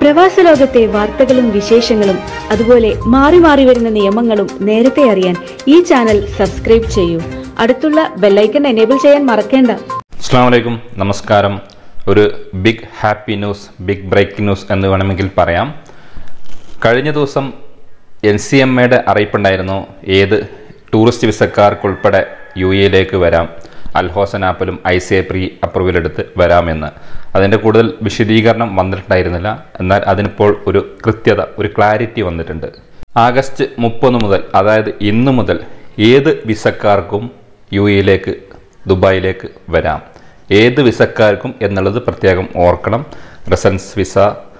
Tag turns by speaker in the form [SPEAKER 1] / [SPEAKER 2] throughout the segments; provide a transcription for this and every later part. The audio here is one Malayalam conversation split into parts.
[SPEAKER 1] പ്രവാസ ലോകത്തെ വാർത്തകളും വിശേഷങ്ങളും അതുപോലെ മാറി മാറി വരുന്ന നിയമങ്ങളും നേരത്തെ അറിയാൻ ഈ ചാനൽ സബ്സ്ക്രൈബ് ചെയ്യൂ അടുത്തുള്ള ബെല്ലൈക്കൺ എനേബിൾ ചെയ്യാൻ മറക്കേണ്ട
[SPEAKER 2] അസ്സാം വലൈക്കും നമസ്കാരം ഒരു big happy news big breaking news എന്ന് വേണമെങ്കിൽ പറയാം കഴിഞ്ഞ ദിവസം എൻ സി എം എയുടെ അറിയിപ്പുണ്ടായിരുന്നു ഏത് ടൂറിസ്റ്റ് വിസക്കാർക്കുൾപ്പെടെ യു എയിലേക്ക് വരാം അൽഹോസൻ ആപ്പിലും I C I pre approval എടുത്ത് വരാമെന്ന് അതിൻ്റെ കൂടുതൽ വിശദീകരണം വന്നിട്ടുണ്ടായിരുന്നില്ല എന്നാൽ അതിനിപ്പോൾ ഒരു കൃത്യത ഒരു ക്ലാരിറ്റി വന്നിട്ടുണ്ട് ആഗസ്റ്റ് മുപ്പത് മുതൽ അതായത് ഇന്നു മുതൽ ഏത് വിസക്കാർക്കും യു എയിലേക്ക് ദുബായിലേക്ക് വരാം ഏത് വിസക്കാർക്കും എന്നുള്ളത് പ്രത്യേകം ഓർക്കണം റെസൻസ് വിസ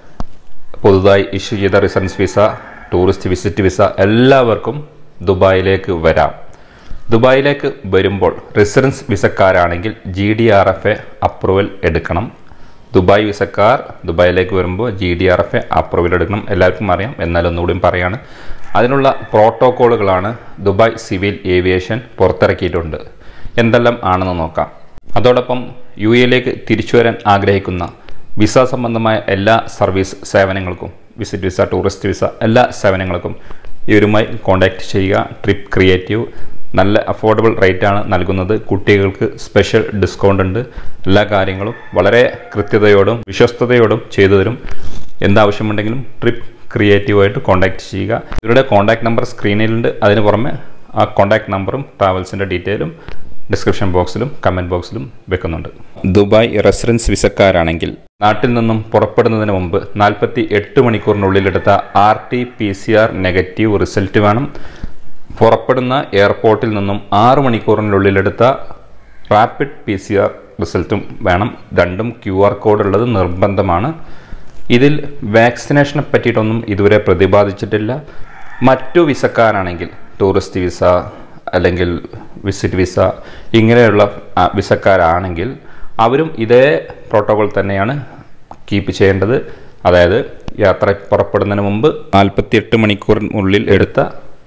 [SPEAKER 2] പുതുതായി ഇഷ്യൂ ചെയ്ത residence visa tourist visit visa എല്ലാവർക്കും ദുബായിലേക്ക് വരാം ദുബായിലേക്ക് വരുമ്പോൾ റെസിഡൻസ് വിസക്കാരാണെങ്കിൽ G D R F A approval എടുക്കണം ദുബായ് വിസക്കാർ ദുബായിലേക്ക് വരുമ്പോൾ G D R F A approval എടുക്കണം എല്ലാവർക്കും അറിയാം എന്നാലും ഒന്നുകൂടിയും പറയാണ് അതിനുള്ള പ്രോട്ടോക്കോളുകളാണ് ദുബായ് സിവിൽ ഏവിയേഷൻ പുറത്തിറക്കിയിട്ടുണ്ട് എന്തെല്ലാം ആണെന്ന് നോക്കാം അതോടൊപ്പം യു എയിലേക്ക് തിരിച്ചു വരാൻ ആഗ്രഹിക്കുന്ന വിസ സംബന്ധമായ എല്ലാ സർവീസ് സേവനങ്ങൾക്കും വിസിറ്റ് വിസ ടൂറിസ്റ്റ് വിസ എല്ലാ സേവനങ്ങൾക്കും ഇവരുമായി കോൺടാക്റ്റ് ചെയ്യുക ട്രിപ്പ് ക്രിയേറ്റീവ് നല്ല അഫോർഡബിൾ റേറ്റാണ് നൽകുന്നത് കുട്ടികൾക്ക് സ്പെഷ്യൽ ഡിസ്കൗണ്ട് ഉണ്ട് എല്ലാ കാര്യങ്ങളും വളരെ കൃത്യതയോടും വിശ്വസ്തയോടും ചെയ്തു തരും എന്താവശ്യമുണ്ടെങ്കിലും ട്രിപ്പ് ക്രിയേറ്റീവായിട്ട് കോൺടാക്റ്റ് ചെയ്യുക ഇവരുടെ കോൺടാക്ട് നമ്പർ സ്ക്രീനിലുണ്ട് അതിന് പുറമെ ആ കോൺടാക്ട് നമ്പറും ട്രാവൽസിൻ്റെ ഡീറ്റെയിലും ഡിസ്ക്രിപ്ഷൻ ബോക്സിലും കമൻറ്റ് ബോക്സിലും വെക്കുന്നുണ്ട് ദുബായ് റെസിഡൻസ് വിസക്കാരാണെങ്കിൽ നാട്ടിൽ നിന്നും പുറപ്പെടുന്നതിന് മുമ്പ് നാൽപ്പത്തി എട്ട് മണിക്കൂറിനുള്ളിൽ എടുത്ത R T P C R negative result വേണം പുറപ്പെടുന്ന എയർപോർട്ടിൽ നിന്നും ആറ് മണിക്കൂറിനുള്ളിൽ എടുത്ത റാപ്പിഡ് പി സി ആർ റിസൾട്ടും വേണം രണ്ടും ക്യു ആർ കോഡ് ഉള്ളത് നിർബന്ധമാണ് ഇതിൽ വാക്സിനേഷനെ പറ്റിയിട്ടൊന്നും ഇതുവരെ പ്രതിപാദിച്ചിട്ടില്ല മറ്റു വിസക്കാരാണെങ്കിൽ ടൂറിസ്റ്റ് വിസ അല്ലെങ്കിൽ വിസിറ്റ് വിസ ഇങ്ങനെയുള്ള ആ, വിസക്കാരാണെങ്കിൽ അവരും ഇതേ പ്രോട്ടോകോൾ തന്നെയാണ് കീപ്പ് ചെയ്യേണ്ടത് അതായത് യാത്ര പുറപ്പെടുന്നതിന് മുമ്പ് നാൽപ്പത്തിയെട്ട് മണിക്കൂറിനുള്ളിൽ എടുത്ത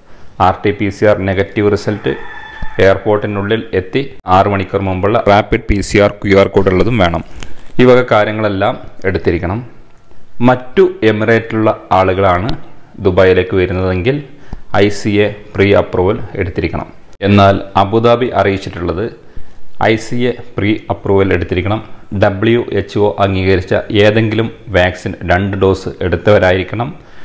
[SPEAKER 2] R T P C R negative result എയർപോർട്ടിനുള്ളിൽ എത്തി ആറ് മണിക്കൂർ മുമ്പുള്ള rapid P C R Q R code ഉള്ളതും വേണം ഈ വക കാര്യങ്ങളെല്ലാം എടുത്തിരിക്കണം മറ്റു എമിറേറ്റിലുള്ള ആളുകളാണ് ദുബായിലേക്ക് വരുന്നതെങ്കിൽ I C A pre approval എടുത്തിരിക്കണം എന്നാൽ അബുദാബി അറിയിച്ചിട്ടുള്ളത് I C A pre approval എടുത്തിരിക്കണം ഡബ്ല്യു എച്ച് ഒ അംഗീകരിച്ച ഏതെങ്കിലും വാക്സിൻ രണ്ട് ഡോസ് എടുത്തവരായിരിക്കണം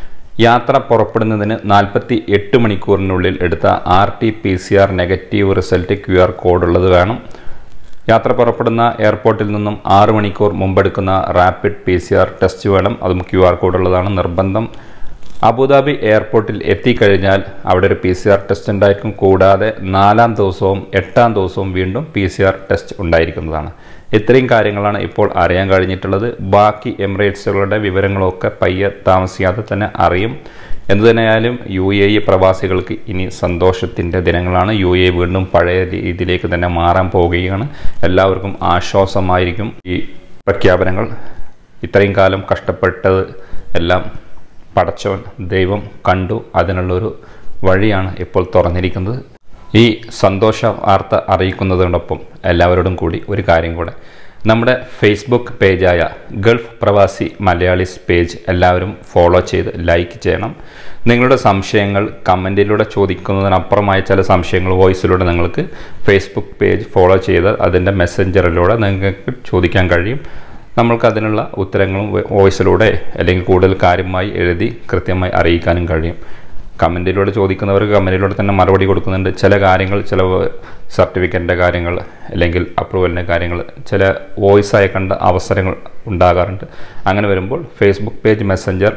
[SPEAKER 2] യാത്ര പുറപ്പെടുന്നതിന് നാൽപ്പത്തി എട്ട് മണിക്കൂറിനുള്ളിൽ എടുത്ത R T P C R negative result Q R code ഉള്ളത് വേണം യാത്ര പുറപ്പെടുന്ന എയർപോർട്ടിൽ നിന്നും ആറ് മണിക്കൂർ മുമ്പെടുക്കുന്ന rapid P C R test വേണം അതും ക്യു ആർ കോഡ് ഉള്ളതാണ് നിർബന്ധം അബുദാബി എയർപോർട്ടിൽ എത്തിക്കഴിഞ്ഞാൽ അവിടെ ഒരു പി സി ആർ ടെസ്റ്റ് ഉണ്ടായിരിക്കും കൂടാതെ നാലാം ദിവസവും എട്ടാം ദിവസവും വീണ്ടും പി സി ആർ ടെസ്റ്റ് ഉണ്ടായിരിക്കുന്നതാണ് ഇത്രയും കാര്യങ്ങളാണ് ഇപ്പോൾ അറിയാൻ കഴിഞ്ഞിട്ടുള്ളത് ബാക്കി എമിറേറ്റ്സുകളുടെ വിവരങ്ങളൊക്കെ പയ്യെ താമസിയാതെ തന്നെ അറിയും എന്തുതന്നെയായാലും യു എ ഇ പ്രവാസികൾക്ക് ഇനി സന്തോഷത്തിൻ്റെ ദിനങ്ങളാണ് യു എ വീണ്ടും പഴയ രീതിയിലേക്ക് തന്നെ മാറാൻ പോവുകയാണ് എല്ലാവർക്കും ആശ്വാസമായിരിക്കും ഈ പ്രഖ്യാപനങ്ങൾ ഇത്രയും കാലം കഷ്ടപ്പെട്ടത് എല്ലാം പടച്ചവൻ ദൈവം കണ്ടു അതിനുള്ളൊരു വഴിയാണ് ഇപ്പോൾ തുറന്നിരിക്കുന്നത് ഈ സന്തോഷ വാർത്ത അറിയിക്കുന്നതിനോടൊപ്പം എല്ലാവരോടും കൂടി ഒരു കാര്യം കൂടെ നമ്മുടെ ഫേസ്ബുക്ക് പേജായ ഗൾഫ് പ്രവാസി മലയാളീസ് പേജ് എല്ലാവരും ഫോളോ ചെയ്ത് ലൈക്ക് ചെയ്യണം നിങ്ങളുടെ സംശയങ്ങൾ കമൻറ്റിലൂടെ ചോദിക്കുന്നതിനപ്പുറമായ ചില സംശയങ്ങൾ വോയിസിലൂടെ നിങ്ങൾക്ക് ഫേസ്ബുക്ക് പേജ് ഫോളോ ചെയ്ത് അതിൻ്റെ മെസ്സഞ്ചറിലൂടെ നിങ്ങൾക്ക് ചോദിക്കാൻ കഴിയും നമ്മൾക്ക് അതിനുള്ള ഉത്തരങ്ങളും വോയിസിലൂടെ അല്ലെങ്കിൽ കൂടുതൽ കാര്യമായി എഴുതി കൃത്യമായി അറിയിക്കാനും കഴിയും കമൻറ്റിലൂടെ ചോദിക്കുന്നവർക്ക് കമൻറ്റിലൂടെ തന്നെ മറുപടി കൊടുക്കുന്നുണ്ട് ചില കാര്യങ്ങൾ ചില സർട്ടിഫിക്കറ്റിൻ്റെ കാര്യങ്ങൾ അല്ലെങ്കിൽ അപ്രൂവലിൻ്റെ കാര്യങ്ങൾ ചില വോയിസ് അയക്കേണ്ട അവസരങ്ങൾ ഉണ്ടാകാറുണ്ട് അങ്ങനെ വരുമ്പോൾ Facebook page messenger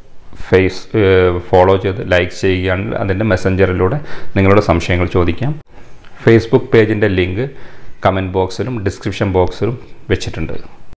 [SPEAKER 2] face follow ചെയ്ത് ലൈക്ക് ചെയ്യുകയാണെങ്കിൽ അതിൻ്റെ മെസ്സഞ്ചറിലൂടെ നിങ്ങളുടെ സംശയങ്ങൾ ചോദിക്കാം ഫേസ്ബുക്ക് പേജിൻ്റെ ലിങ്ക് കമൻറ്റ് ബോക്സിലും ഡിസ്ക്രിപ്ഷൻ ബോക്സിലും വെച്ചിട്ടുണ്ട്